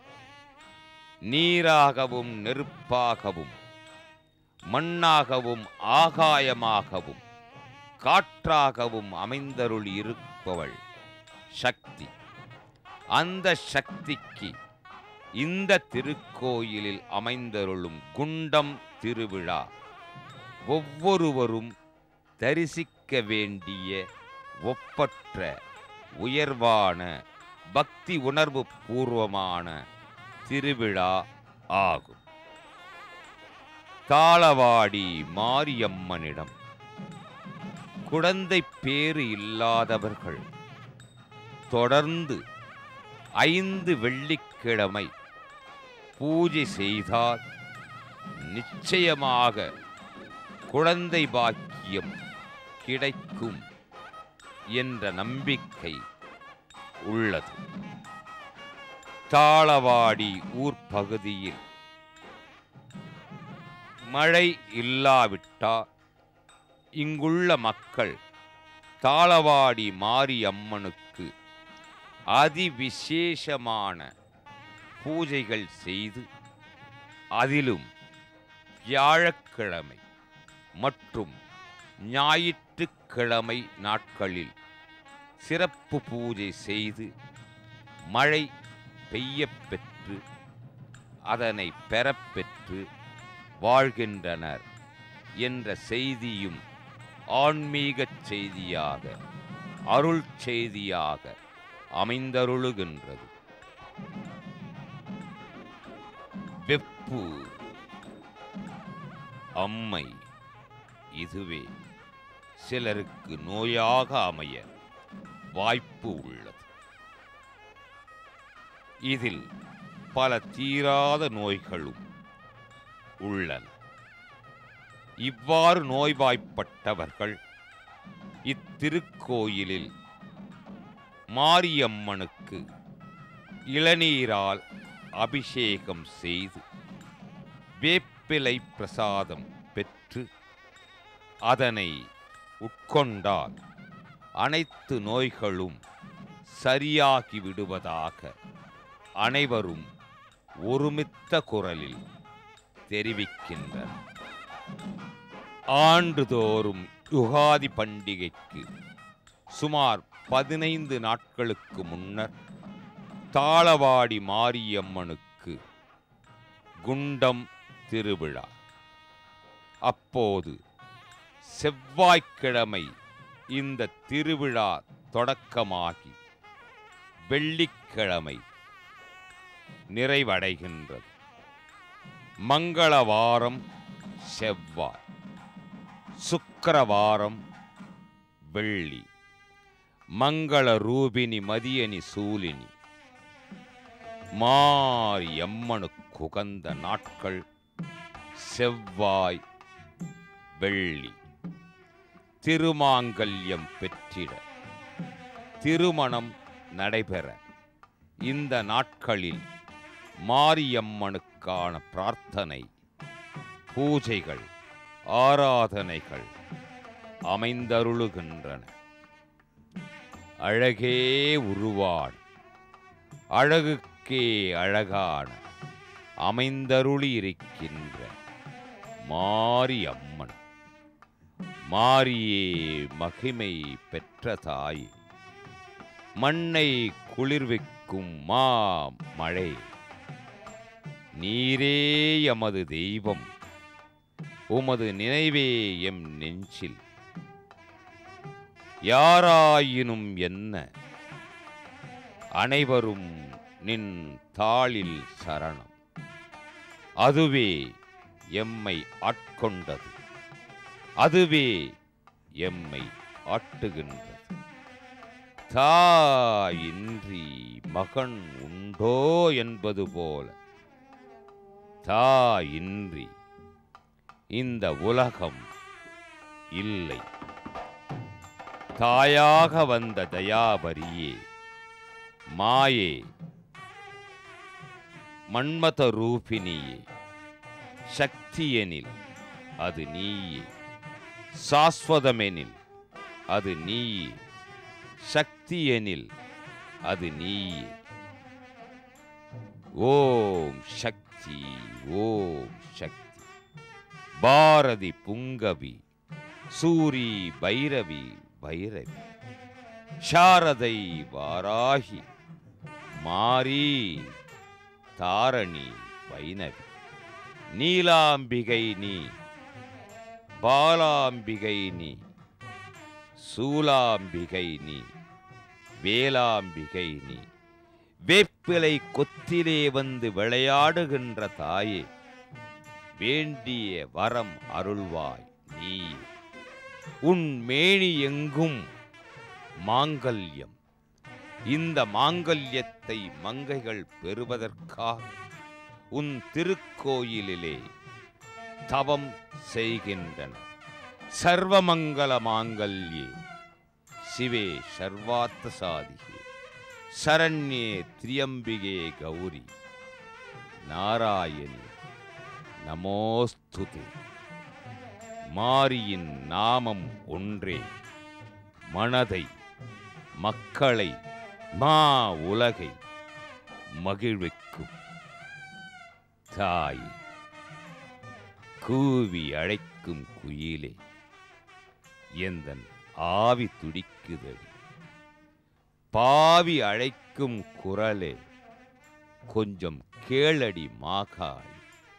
நீராகவும் நெருப்பாகவும் மண்ணாகவும் ஆகாயமாகவும் காற்றாகவும் அமைந்தருள் இருப்பவள் சக்தி அந்த சக்திக்கு இந்த திருக்கோயிலில் அமைந்தருளும் குண்டம் திருவிழா ஒவ்வொருவரும் தரிசிக்க வேண்டிய ஒப்பற்ற உயர்வான பக்தி உணர்வு பூர்வமான திருவிழா ஆகும் தாளவாடி மாரியம்மனிடம் குழந்தை பேறு இல்லாதவர்கள் தொடர்ந்து ஐந்து வெள்ளிக்கிழமை பூஜை செய்தால் நிச்சயமாக குழந்தை பாக்கியம் கிடைக்கும் என்ற நம்பிக்கை உள்ளது தாளவாடி ஊர் பகுதியில் மழை இல்லாவிட்டால் இங்குள்ள மக்கள் தாளவாடி மாரியம்மனுக்கு அதிவிசேஷமான பூஜைகள் செய்து அதிலும் வியாழக்கிழமை மற்றும் ஞாயிற்றுக்கிழமை நாட்களில் சிறப்பு பூஜை செய்து மழை பெய்யப் பெற்று அதனை பெறப்பெற்று வாழ்கின்றனர் என்ற செய்தியும் ஆன்மீகச் செய்தியாக அருள் செய்தியாக அமைந்தருளுகின்றது வெப்பு அம்மை இதுவே சிலருக்கு நோயாக அமைய வாய்ப்பு உள்ளது இதில் பல தீராத நோய்களும் உள்ளன இவ்வாறு நோய்வாய்ப்பட்டவர்கள் இத்திருக்கோயிலில் மாரியம்மனுக்கு இளநீரால் அபிஷேகம் செய்து வேப்பிலை பிரசாதம் பெற்று அதனை உட்கொண்டால் அனைத்து நோய்களும் சரியாகி விடுவதாக அனைவரும் ஒருமித்த குரலில் தெரிவிக்கின்றனர் ஆண்டுதோறும் யுகாதி பண்டிகைக்கு சுமார் பதினைந்து நாட்களுக்கு முன்னர் தாளவாடி மாரியம்மனுக்கு குண்டம் திருவிழா அப்போது செவ்வாய்க்கிழமை இந்த திருவிழா தொடக்கமாகி வெள்ளிக்கிழமை நிறைவடைகின்றது மங்களவாரம் செவ்வாய் சுக்கிரவாரம் வெள்ளி மங்கள ரூபினி மதியனி சூலினி மாரியம்மனுக்கு உகந்த நாட்கள் செவ்வாய் வெள்ளி திருமாங்கல்யம் பெற்றிட திருமணம் நடைபெற இந்த நாட்களில் மாரியம்மனுக்கான பிரார்த்தனை பூஜைகள் ஆராதனைகள் அமைந்தருளுகின்றன அழகே உருவான் அழகுக்கே அழகான அமைந்தருளி இருக்கின்ற மாரியம்மன் மாரியே மகிமை பெற்ற தாய் மண்ணை குளிர்விக்கும் மா மழை நீரே எமது தெய்வம் உமது நினைவே எம் நெஞ்சில் யாராயினும் என்ன அனைவரும் நின் தாளில் சரணம் அதுவே எம்மை ஆட்கொண்டது அதுவே எம்மை ஆட்டுகின்றது தாயின்றி மகன் உண்டோ என்பது போல தாயின்றி இந்த உலகம் இல்லை தாயாக வந்த தயாபரியே மாயே மன்மத ரூபினியே சக்தியெனில் அது நீயே சாஸ்வதமெனில் அது நீயே சக்தியெனில் அது நீயே ஓம் சக்தி ஓம் சக்தி பாரதி புங்கவி சூரி பைரவி பைரவி சாரதை வாராகி மாரி தாரணி வைணவி நீலாம்பிகை நீ பாலாம்பிகை நீ சூலாம்பிகை நீ வேலாம்பிகை நீ வேப்பிலை கொத்திலே வந்து விளையாடுகின்ற தாயே வேண்டிய வரம் அருள்வாய் நீ உன் மேனி எங்கும் மாங்கல்யம் இந்த மாங்கல்யத்தை மங்கைகள் பெறுவதற்காக உன் திருக்கோயிலிலே தவம் செய்கின்றன சர்வமங்கல மாங்கல்யே சிவே சர்வார்த்த சாதிகே சரண்யே திரியம்பிகே கௌரி நாராயணி நமோஸ்துதே மாரியின் நாமம் ஒன்றே மனதை மக்களை மா உலகை மகிழ்விக்கும் தாய் கூவி அழைக்கும் குயிலே எந்தன் ஆவி துடிக்குதடி பாவி அழைக்கும் குரலே கொஞ்சம் கேளடி மாகாய்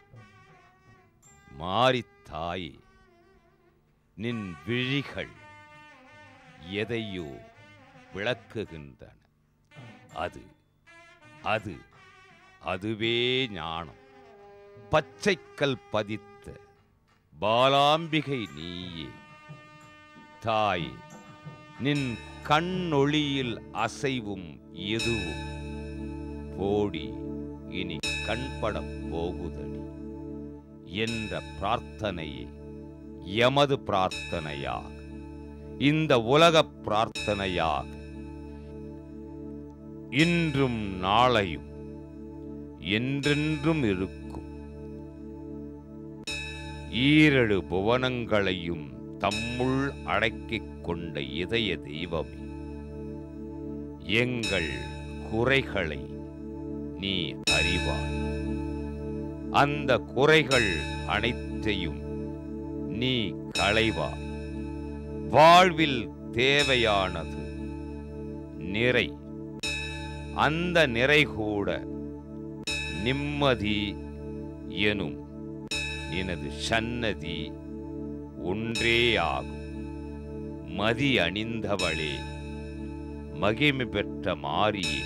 மாறித் தாயே நின் விழிகள் எதையோ விளக்குகின்றன அது அது அதுவே ஞானம் பச்சைக்கல் பதித்த பாலாம்பிகை நீயே தாயே நின் கண்ணொளியில் அசைவும் எதுவும் போடி இனி கண்படப் போகுதடி என்ற பிரார்த்தனையே எமது பிரார்த்தனையாக இந்த உலக பிரார்த்தனையாக இன்றும் நாளையும் என்றென்றும் இருக்கும் ஈரடு புவனங்களையும் தம்முள் அடக்கிக் கொண்ட இதய தெய்வமே எங்கள் குறைகளை நீ அறிவாய் அந்த குறைகள் அனைத்தையும் நீ களைவாய் வாழ்வில் தேவையானது நிறை அந்த நிறை கூட நிம்மதி எனும் நினது சன்னதி ஒன்றே ஆகும் மதி அணிந்தவளே மகிமை பெற்ற மாரியே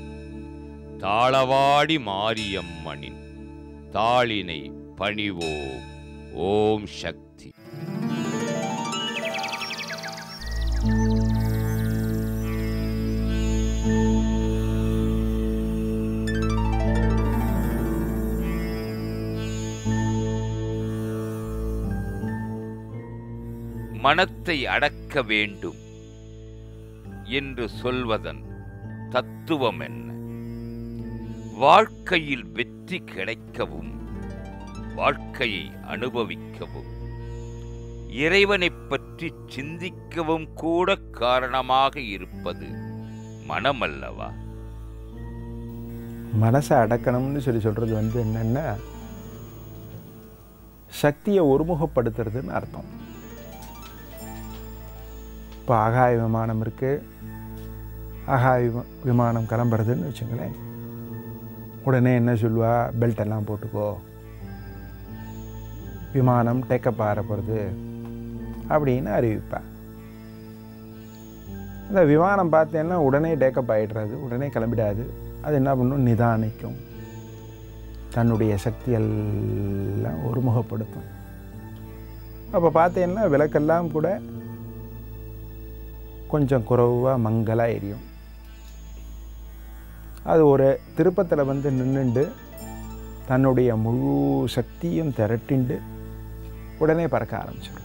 தாளவாடி மாரியம்மனின் தாளினை பணிவோம் ஓம் சக்தி மனத்தை அடக்க வேண்டும் என்று சொல்வதன் தத்துவம் என்ன வாழ்க்கையில் வெற்றி கிடைக்கவும் வாழ்க்கையை அனுபவிக்கவும் இறைவனைப் பற்றி சிந்திக்கவும் கூட காரணமாக இருப்பது மனமல்லவா மனசை அடக்கணும்னு சொல்லி சொல்கிறது வந்து என்னென்னா சக்தியை ஒருமுகப்படுத்துறதுன்னு அர்த்தம் இப்போ ஆகாய விமானம் இருக்குது ஆகாய விமா- விமானம் கிளம்புறதுன்னு வச்சுங்களேன் உடனே என்ன சொல்லுவா பெல்ட் எல்லாம் போட்டுக்கோ விமானம் டேக்கப் ஆற போகிறது அப்படின்னு அறிவிப்பா அந்த விமானம் பார்த்தேன்னா உடனே டேக்கப் ஆகிடுறது உடனே கிளம்பிடாது அது என்ன பண்ணும் நிதானிக்கும் தன்னுடைய சக்தி எல்லாம் ஒருமுகப்படுத்தும் அப்போ பார்த்தீங்கன்னா விளக்கெல்லாம் கூட கொஞ்சம் குறைவாக மங்கலாக எரியும் அது ஒரு திருப்பத்தில் வந்து நின்றுண்டு தன்னுடைய முழு சக்தியும் திரட்டிண்டு உடனே பறக்க ஆரம்பிச்சிடும்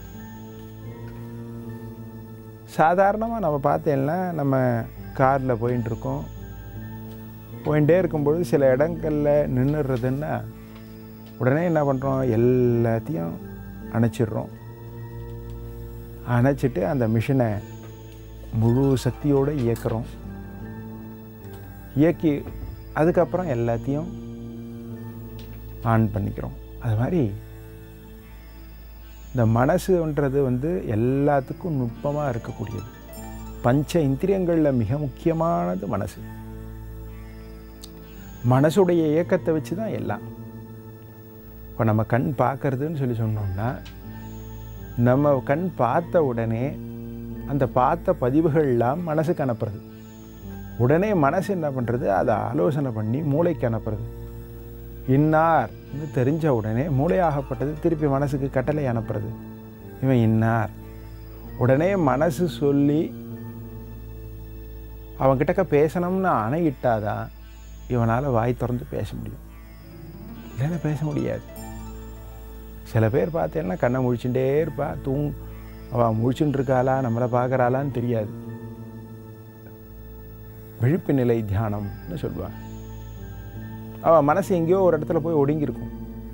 சாதாரணமாக நம்ம பார்த்தேன்னா நம்ம காரில் போயின்னு இருக்கோம் போயிட்டே இருக்கும்பொழுது சில இடங்களில் நின்றுடுறதுன்னா உடனே என்ன பண்ணுறோம் எல்லாத்தையும் அணைச்சிடுறோம் அணைச்சிட்டு அந்த மிஷினை முழு சக்தியோடு இயக்குறோம் இயக்கி அதுக்கப்புறம் எல்லாத்தையும் ஆன் பண்ணிக்கிறோம் அது மாதிரி இந்த மனசுன்றது வந்து எல்லாத்துக்கும் நுட்பமாக இருக்கக்கூடியது பஞ்ச இந்திரியங்களில் மிக முக்கியமானது மனசு மனசுடைய இயக்கத்தை வச்சு தான் எல்லாம் இப்போ நம்ம கண் பார்க்கறதுன்னு சொல்லி சொன்னோம்னா நம்ம கண் பார்த்த உடனே அந்த பார்த்த பதிவுகள்லாம் மனசுக்கு அனுப்புறது உடனே மனசு என்ன பண்ணுறது அதை ஆலோசனை பண்ணி மூளைக்கு அனுப்புறது இன்னார்னு தெரிஞ்ச உடனே மூளையாகப்பட்டது திருப்பி மனசுக்கு கட்டளை அனுப்புறது இவன் இன்னார் உடனே மனசு சொல்லி அவன்கிட்டக்க பேசணும்னு அணையிட்டாதான் இவனால் வாய் திறந்து பேச முடியும் இல்லைன்னா பேச முடியாது சில பேர் பார்த்தேன்னா கண்ணை முழிச்சுட்டே இருப்பா தூங் அவள் முழிச்சுட்டு இருக்காளா நம்மளை பார்க்குறாளான்னு தெரியாது விழிப்பு நிலை தியானம்னு சொல்லுவாங்க அவள் மனசு எங்கேயோ ஒரு இடத்துல போய் ஒடுங்கியிருக்கும்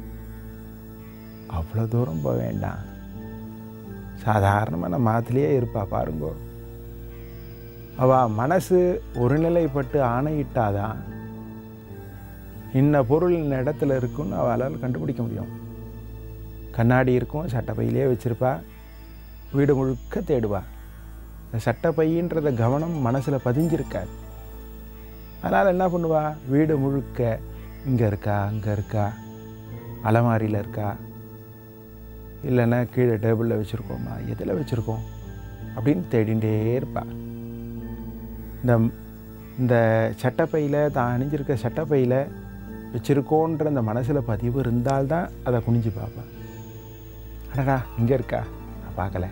அவ்வளோ தூரம் போக வேண்டாம் சாதாரணமாக நம்ம ஆற்றுலேயே இருப்பா பாருங்கோ அவள் மனசு ஒருநிலைப்பட்டு ஆணையிட்டாதான் இன்ன பொருள் இந்த இடத்துல இருக்குன்னு அவளால் கண்டுபிடிக்க முடியும் கண்ணாடி இருக்கும் சட்டப்பையிலே வச்சுருப்பா வீடு முழுக்க தேடுவா இந்த சட்டப்பையின்றத கவனம் மனசில் பதிஞ்சிருக்காது அதனால் என்ன பண்ணுவா வீடு முழுக்க இங்கே இருக்கா அங்கே இருக்கா அலமாரியில் இருக்கா இல்லைன்னா கீழே டேபிளில் வச்சுருக்கோமா எதில் வச்சுருக்கோம் அப்படின்னு தேடிகிட்டே இருப்பா இந்த இந்த சட்டப்பையில் தான் அணிஞ்சிருக்க சட்டப்பையில் வச்சுருக்கோன்ற அந்த மனசில் பதிவு இருந்தால்தான் அதை குனிஞ்சு பார்ப்பேன் அடடா இங்கே இருக்கா நான் பார்க்கல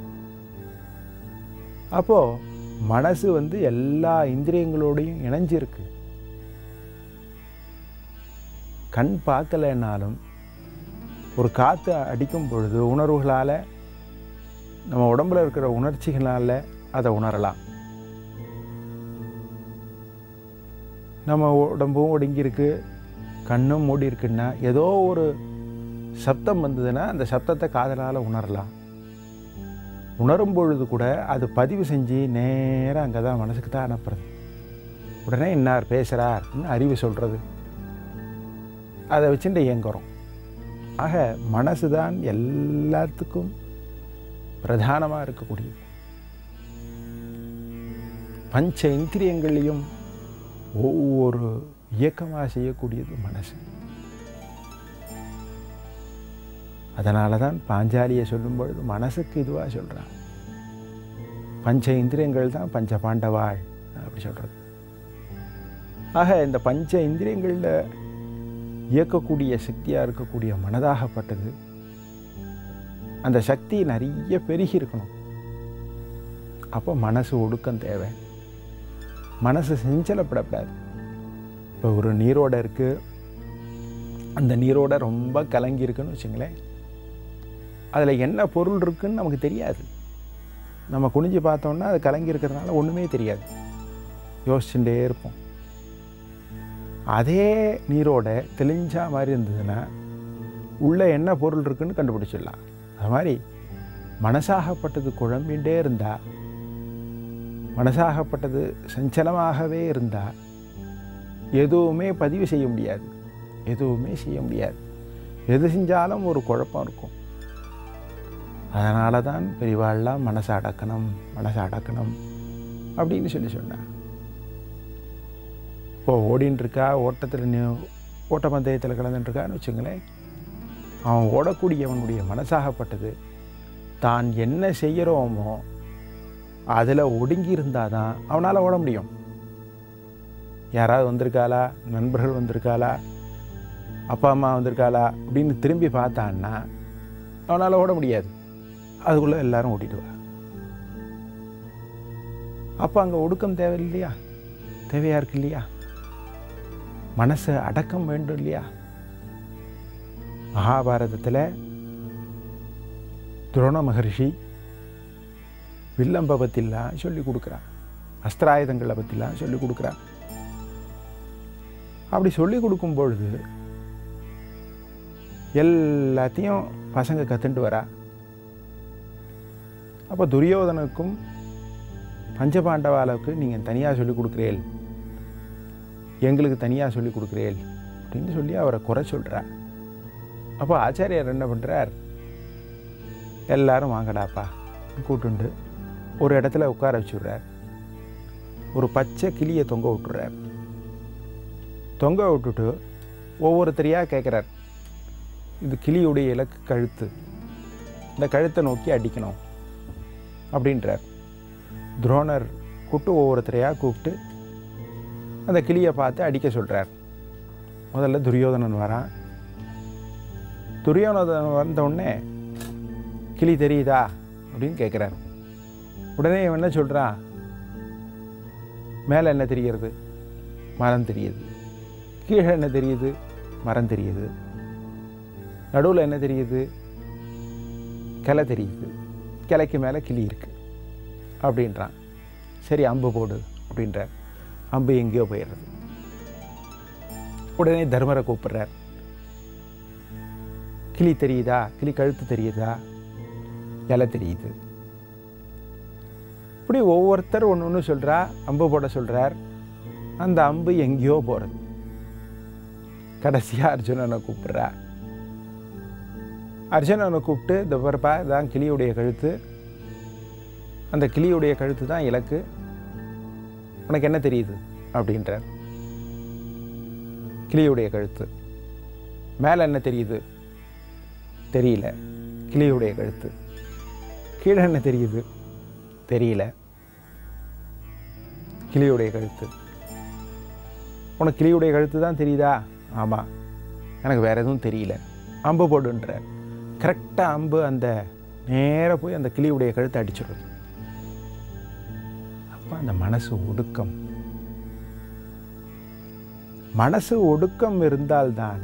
அப்போது மனசு வந்து எல்லா இந்திரியங்களோடையும் இணைஞ்சிருக்கு கண் பார்க்கலைன்னாலும் ஒரு காற்று அடிக்கும் பொழுது உணர்வுகளால் நம்ம உடம்புல இருக்கிற உணர்ச்சிகளால் அதை உணரலாம் நம்ம உடம்பும் ஒடுங்கியிருக்கு கண்ணும் மூடி இருக்குன்னா ஏதோ ஒரு சப்தம் வந்ததுன்னா அந்த சப்தத்தை காதலால் உணரலாம் உணரும் பொழுது கூட அது பதிவு செஞ்சு நேராக அங்கே தான் மனசுக்கு தான் அனுப்புறது உடனே இன்னார் பேசுகிறார்னு அறிவு சொல்கிறது அதை வச்சுட்டு இயங்குறோம் ஆக மனசு தான் எல்லாத்துக்கும் பிரதானமாக இருக்கக்கூடியது பஞ்ச இந்திரியங்களையும் ஒவ்வொரு இயக்கமாக செய்யக்கூடியது மனசு அதனால தான் பாஞ்சாலியை சொல்லும் பொழுது மனசுக்கு இதுவாக சொல்கிறான் பஞ்ச இந்திரியங்கள் தான் பஞ்ச பாண்டவாள் அப்படி சொல்கிறது ஆக இந்த பஞ்ச இந்திரியங்களில் இயக்கக்கூடிய சக்தியாக இருக்கக்கூடிய மனதாகப்பட்டது அந்த சக்தி நிறைய பெருகி இருக்கணும் அப்போ மனசு ஒடுக்கம் தேவை மனசு செஞ்சலப்படக்கூடாது இப்போ ஒரு நீரோடை இருக்குது அந்த நீரோடை ரொம்ப கலங்கி இருக்குன்னு வச்சுங்களேன் அதில் என்ன பொருள் இருக்குன்னு நமக்கு தெரியாது நம்ம குனிஞ்சு பார்த்தோம்னா அது கலங்கி இருக்கிறதுனால ஒன்றுமே தெரியாது யோசிச்சுட்டே இருப்போம் அதே நீரோட தெளிஞ்சா மாதிரி இருந்ததுன்னா உள்ளே என்ன பொருள் இருக்குன்னு கண்டுபிடிச்சிடலாம் அது மாதிரி மனசாகப்பட்டது குழம்பின்றே இருந்தால் மனசாகப்பட்டது சஞ்சலமாகவே இருந்தால் எதுவுமே பதிவு செய்ய முடியாது எதுவுமே செய்ய முடியாது எது செஞ்சாலும் ஒரு குழப்பம் இருக்கும் அதனால தான் பெரியவாள்லாம் மனசை அடக்கணும் மனசை அடக்கணும் அப்படின்னு சொல்லி சொன்னான் இப்போ ஓடின்னு இருக்கா ஓட்டத்தில் நீ ஓட்டப்பந்தயத்தில் கலந்துட்டுருக்கான்னு வச்சுங்களேன் அவன் ஓடக்கூடியவனுடைய மனசாகப்பட்டது தான் என்ன செய்கிறோமோ அதில் ஒடுங்கி இருந்தால் தான் அவனால் ஓட முடியும் யாராவது வந்திருக்காளா நண்பர்கள் வந்திருக்காளா அப்பா அம்மா வந்திருக்காளா அப்படின்னு திரும்பி பார்த்தான்னா அவனால் ஓட முடியாது அதுக்குள்ளே எல்லாரும் ஓடிடுவா அப்போ அங்கே ஒடுக்கம் தேவை இல்லையா தேவையாக இருக்கு இல்லையா மனசை அடக்கம் வேண்டும் இல்லையா மகாபாரதத்தில் துரோண மகர்ஷி வில்லம்ப பற்றிலாம் சொல்லி கொடுக்குறான் அஸ்திராயுதங்களை பற்றிலாம் சொல்லி கொடுக்குறான் அப்படி சொல்லி கொடுக்கும் பொழுது எல்லாத்தையும் பசங்க கற்றுண்டு வரா அப்போ துரியோதனுக்கும் பஞ்சபாண்டவாளுக்கு நீங்கள் தனியாக சொல்லி கொடுக்குறேள் எங்களுக்கு தனியாக சொல்லி கொடுக்குறேள் அப்படின்னு சொல்லி அவரை குறை சொல்கிறார் அப்போ ஆச்சாரியார் என்ன பண்ணுறார் எல்லாரும் வாங்கடாப்பா கூட்டுண்டு ஒரு இடத்துல உட்கார வச்சுடுறார் ஒரு பச்சை கிளியை தொங்க விட்டுறார் தொங்க விட்டுட்டு ஒவ்வொருத்தரையாக கேட்குறார் இது கிளியுடைய இலக்கு கழுத்து இந்த கழுத்தை நோக்கி அடிக்கணும் அப்படின்றார் துரோணர் கூப்பிட்டு ஒவ்வொருத்தரையாக கூப்பிட்டு அந்த கிளியை பார்த்து அடிக்க சொல்கிறார் முதல்ல துரியோதனன் வரான் துரியோதனன் வந்த உடனே கிளி தெரியுதா அப்படின்னு கேட்குறார் உடனே இவன் என்ன சொல்கிறான் மேலே என்ன தெரிகிறது மரம் தெரியுது கீழே என்ன தெரியுது மரம் தெரியுது நடுவில் என்ன தெரியுது கிளை தெரியுது கிளைக்கு மேலே கிளி இருக்கு அப்படின்றான் சரி அம்பு போடு அப்படின்றார் அம்பு எங்கேயோ போயிடுறது உடனே தர்மரை கூப்பிடுறார் கிளி தெரியுதா கிளி கழுத்து தெரியுதா இலை தெரியுது இப்படி ஒவ்வொருத்தர் ஒன்று ஒன்று சொல்கிறா அம்பு போட சொல்கிறார் அந்த அம்பு எங்கேயோ போகிறது கடைசியாக அர்ஜுனனை கூப்பிட்றா அர்ஜுனனை கூப்பிட்டு இந்த பரப்பா இதான் கிளியுடைய கழுத்து அந்த கிளியுடைய கழுத்து தான் இலக்கு உனக்கு என்ன தெரியுது அப்படின்றார் கிளியுடைய கழுத்து மேலே என்ன தெரியுது தெரியல கிளியுடைய கழுத்து கீழே என்ன தெரியுது தெரியல கிளியுடைய கழுத்து உனக்கு கிளியுடைய கழுத்து தான் தெரியுதா ஆமாம் எனக்கு வேறு எதுவும் தெரியல அம்பு போடுன்ற கரெக்டாக அம்பு அந்த நேராக போய் அந்த கிளியுடைய கழுத்தை அடிச்சிடுறது அப்போ அந்த மனசு ஒடுக்கம் மனசு ஒடுக்கம் இருந்தால்தான்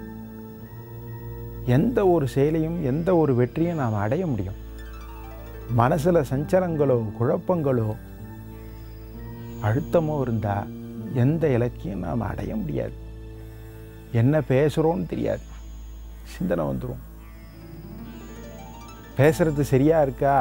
எந்த ஒரு செயலையும் எந்த ஒரு வெற்றியும் நாம் அடைய முடியும் மனசில் சஞ்சலங்களோ குழப்பங்களோ அழுத்தமோ இருந்தால் எந்த இலக்கையும் நாம் அடைய முடியாது என்ன பேசுகிறோன்னு தெரியாது சிந்தனை வந்துடும் பேசுறது சரியா இருக்கா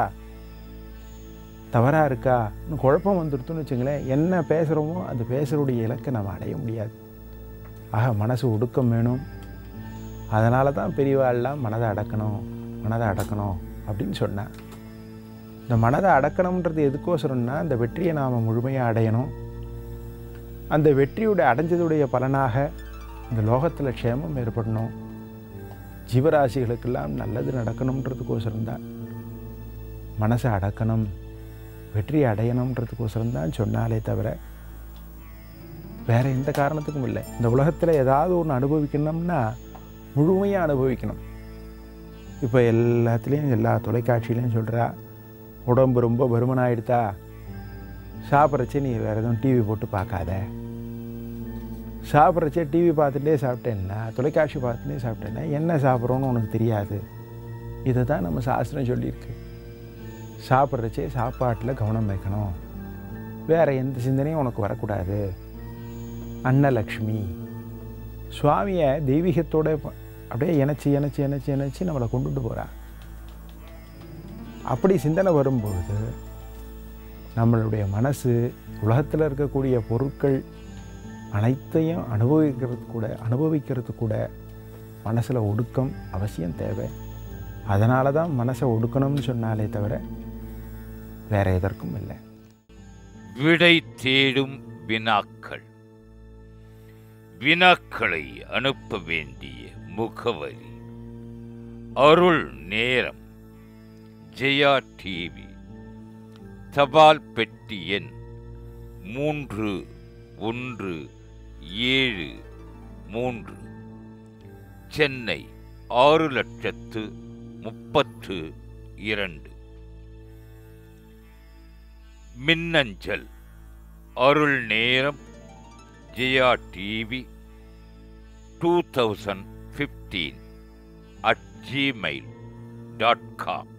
தவறாக இருக்கா இன்னும் குழப்பம் வந்துடுத்துன்னு வச்சுங்களேன் என்ன பேசுகிறோமோ அந்த பேசுகிறோடைய இலக்கை நம்ம அடைய முடியாது ஆக மனசு ஒடுக்கம் வேணும் அதனால தான் பெரியவாள்லாம் மனதை அடக்கணும் மனதை அடக்கணும் அப்படின்னு சொன்னேன் இந்த மனதை அடக்கணுன்றது எதுக்கோசரம்னா அந்த வெற்றியை நாம் முழுமையாக அடையணும் அந்த வெற்றியுடைய அடைஞ்சதுடைய பலனாக இந்த லோகத்தில் க்ஷேமம் ஏற்படணும் ஜீவராசிகளுக்கெல்லாம் நல்லது நடக்கணுன்றதுக்கோசரம் தான் மனசை அடக்கணும் வெற்றி அடையணுன்றதுக்கோசரம் தான் சொன்னாலே தவிர வேற எந்த காரணத்துக்கும் இல்லை இந்த உலகத்தில் ஏதாவது ஒன்று அனுபவிக்கணும்னா முழுமையாக அனுபவிக்கணும் இப்போ எல்லாத்துலேயும் எல்லா தொலைக்காட்சியிலையும் சொல்கிறா உடம்பு ரொம்ப பருமனாயிடுதா சாப்பிட்றச்சே நீ வேறு எதுவும் டிவி போட்டு பார்க்காத சாப்பிட்றச்சே டிவி பார்த்துட்டே சாப்பிட்டேன்னா தொலைக்காட்சி பார்த்துட்டே சாப்பிட்டேன்னா என்ன சாப்பிட்றோன்னு உனக்கு தெரியாது இதை தான் நம்ம சாஸ்திரம் சொல்லியிருக்கு சாப்பிட்றச்சே சாப்பாட்டில் கவனம் வைக்கணும் வேறு எந்த சிந்தனையும் உனக்கு வரக்கூடாது அன்னலக்ஷ்மி சுவாமியை தெய்வீகத்தோட ப- அப்படியே இணைச்சி இணைச்சி இணைச்சி இணைச்சி நம்மளை கொண்டுட்டு போகிறா அப்படி சிந்தனை வரும்பொழுது நம்மளுடைய மனசு உலகத்தில் இருக்கக்கூடிய பொருட்கள் அனைத்தையும் அனுபவிக்கிறது கூட அனுபவிக்கிறது கூட மனசில் ஒடுக்கம் அவசியம் தேவை அதனால தான் மனசை ஒடுக்கணும்னு சொன்னாலே தவிர வேற எதற்கும் இல்லை விடை தேடும் வினாக்கள் வினாக்களை அனுப்ப வேண்டிய முகவரி அருள் நேரம் ஜெயா டிவி தபால் பெட்டி எண் மூன்று ஒன்று ஏழு மூன்று சென்னை ஆறு லட்சத்து முப்பத்து இரண்டு மின்னஞ்சல் அருள் நேரம் Jaya TV two thousand fifteen at Gmail dot com